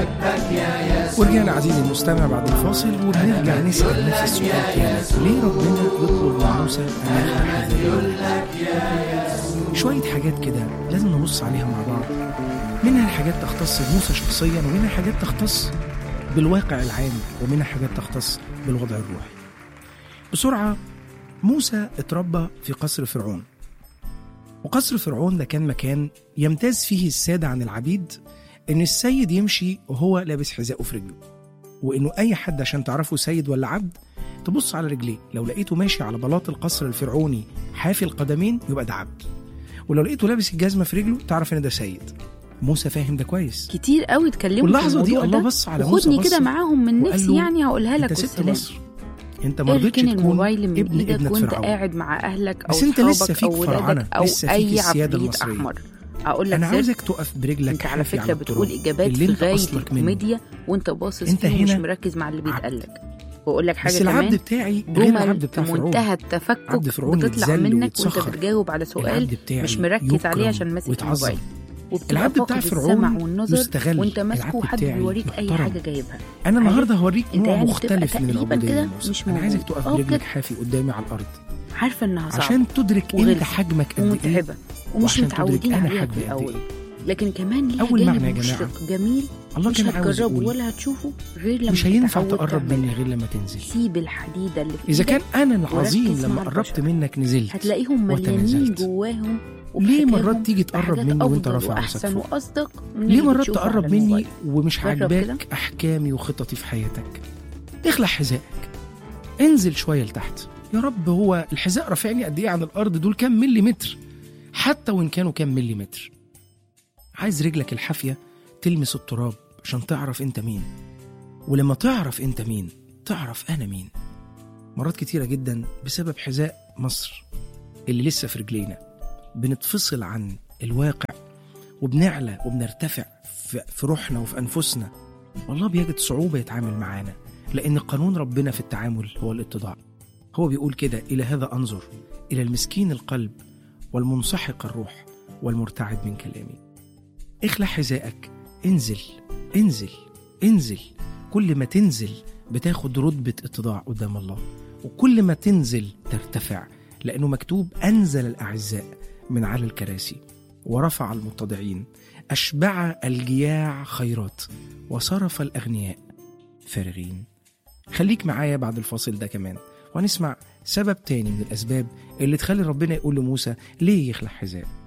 ورجعنا عزيزي المستمع بعد الفاصل وبنرجع نسأل نفس السؤال تاني ليه ربنا يطلب من موسى أن يخلق حذاء؟ شوية حاجات كده لازم نبص عليها مع بعض منها حاجات تختص بموسى شخصيا ومنها حاجات تختص بالواقع العام ومنها حاجات تختص بالوضع الروحي بسرعة موسى اتربى في قصر فرعون وقصر فرعون ده كان مكان يمتاز فيه السادة عن العبيد إن السيد يمشي وهو لابس حذاءه في رجله وإنه أي حد عشان تعرفه سيد ولا عبد تبص على رجليه لو لقيته ماشي على بلاط القصر الفرعوني حافي القدمين يبقى ده عبد ولو لقيته لابس الجزمة في رجله تعرف إن ده سيد موسى فاهم ده كويس كتير قوي اتكلموا في واللحظة دي الموضوع الله ده بص على موسى وخدني بص كده معاهم من وقال نفسي له يعني هقولها لك انت ست والسلام مصر انت ما رضيتش اركن تكون الموبايل من ابن ايدك ابنة وانت فرعون قاعد مع اهلك او بس انت لسه اصحابك فيك او ولادك فرعنة، او لسه فيك اي السيادة عفريت المصرية. احمر اقول لك انا سر عاوزك تقف برجلك انت على حافي فكره بتقول التراب. اجابات اللي في انت غايه أصلك منه. الكوميديا وانت باصص انت فيه ومش هنا مركز مع اللي عبد. بيتقالك واقول لك حاجه بس العبد كمان بتاعي غير العبد جمل بتاع في فرعون منتهى التفكك عبد فرعون بتطلع يتذل منك وانت ويتسخر. بتجاوب على سؤال العبد بتاعي مش مركز عليه يكرم عشان ماسك ويتعظم. الموبايل وبتبقى العبد بتاع فاقد فرعون السمع والنظر يستغل. وانت ماسكه العبد وحد بتاعي بيوريك اي محترم. حاجه جايبها انا عارف؟ النهارده هوريك انت نوع يعني مختلف بتبقى من تقريباً العبودية كده يا موسى. مش انا عايزك موجود. تقف اه برجلك كده. حافي قدامي على الارض عارفه انها صعبه عشان تدرك وغلسة انت حجمك قد ايه ومتعبه ومش وعشان تدرك متعودين أنا عليها حجمي في قد الاول إيه. لكن كمان ليها أول معنى يا جانب جماعة. مشرق جميل الله مش كان عاوز هتجربه يقول ولا هتشوفه غير لما مش هينفع تتعود تقرب تعملها. مني غير لما تنزل سيب الحديده اللي في اذا كان إيدك انا العظيم وركز لما مع قربت البشر. منك نزلت هتلاقيهم مليانين وتنازلت. جواهم ليه وبحكاهم مرات تيجي تقرب بحاجات مني وانت أفضل رافع راسك واحسن فوق واصدق من ليه اللي مرات بتشوفه على تقرب مني الموبايل. ومش جرب عاجباك كده. احكامي وخططي في حياتك اخلع حذائك انزل شويه لتحت يا رب هو الحذاء رافعني قد ايه عن الارض دول كام ملي متر حتى وان كانوا كام ملي متر عايز رجلك الحافيه تلمس التراب عشان تعرف انت مين ولما تعرف انت مين تعرف انا مين مرات كتيره جدا بسبب حذاء مصر اللي لسه في رجلينا بنتفصل عن الواقع وبنعلى وبنرتفع في في روحنا وفي انفسنا والله بيجد صعوبه يتعامل معانا لان قانون ربنا في التعامل هو الاتضاع هو بيقول كده الى هذا انظر الى المسكين القلب والمنسحق الروح والمرتعد من كلامي اخلع حذائك انزل انزل انزل كل ما تنزل بتاخد رتبة اتضاع قدام الله وكل ما تنزل ترتفع لأنه مكتوب أنزل الأعزاء من على الكراسي ورفع المتضعين أشبع الجياع خيرات وصرف الأغنياء فارغين خليك معايا بعد الفاصل ده كمان وهنسمع سبب تاني من الأسباب اللي تخلي ربنا يقول لموسى ليه يخلع حذاء